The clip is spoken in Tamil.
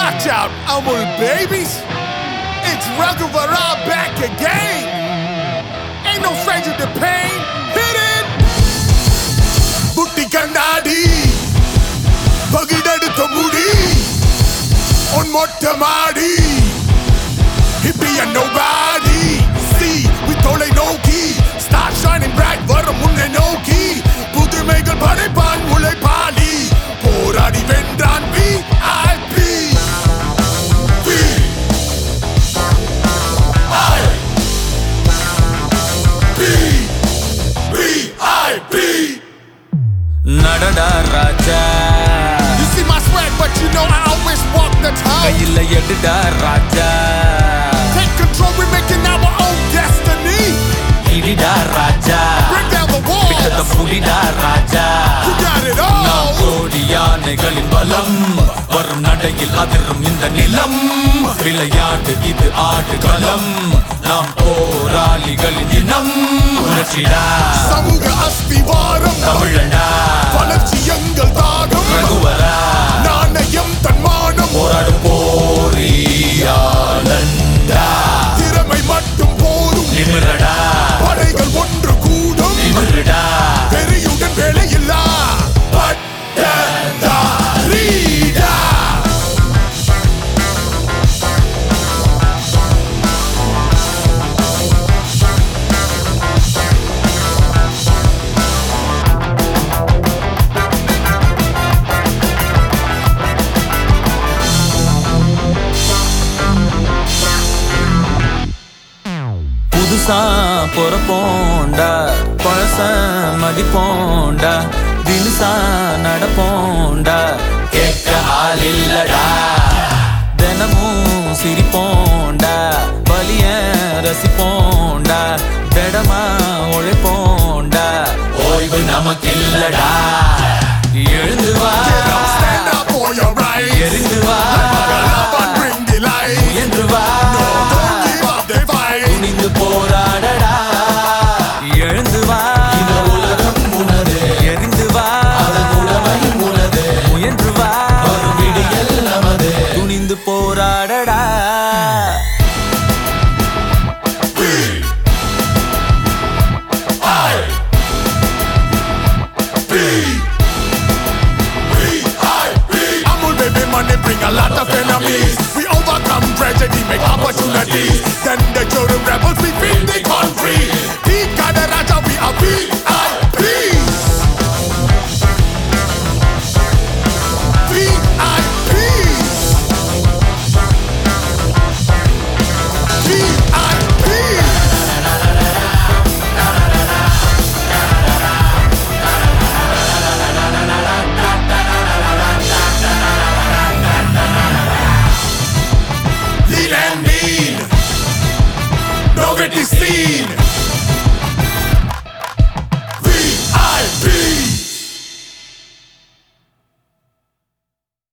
Watch out, Amul babies. It's Raghuvara back again. Ain't no stranger to pain. Hit it. புட்டி கண்ணாடி பகிடெடுத்த முடி உன் மொட்டை மாடி hippie and nobody see we தொலை நோக்கி start shining bright வரும் முன்னை நோக்கி புதுமைகள் படைப்பான் உழைப்பாளி போராடி வென்றான் VIP VIP நடடா Raja You see my swag but you know I always walk the town கையில எடுடா ராஜா Take control we're making our own destiny இடிடா Raja Bring down the பிட்டத walls புடிடா Raja You got it நாம் all கோடி யானைகளின் பலம் வரும் நடையில் அதிரும் இந்த நிலம் விளையாட்டு இது ஆடுகளம் நாம் போராளிகளின் இனம் உணர்ச்சிடா சமூக அஸ்திவாரம் தமிழண்டா வளர்ச்சி எங்கள் தாகம் ரகுவரா நாணயம் தன்மானம் போராடும் போரியாளண்டா திறமை மட்டும் போதும் நிமிரடா படைகள் ஒன்று கூடும் நிமிரடா பெரியுடன் வேலையில்லா பட்டதாரிடா புதுசா பொறப்போண்டா பழச மதிப்போண்டா தினுசா நடப்போண்டா கேட்க ஆள் இல்லடா தினமும் சிரிப்போண்டா வலிய ரசிப்போண்டா திடமா உழைப்போண்டா ஓய்வு நமக்கில்லடா எழுந்து வா Stand up for your rights எரிந்து வா Love and bring the light முயன்று வா Don't give up the fight துணிந்து போராடடா எழுந்து வா இந்த உலகம் உனது எரிந்து வா அதன் உடமை உனது முயன்று வா ஒரு விடியல் நமது துணிந்து போராடடா Amul baby money bring a lot of enemies We overcome tragedy, make opportunities Then the children rap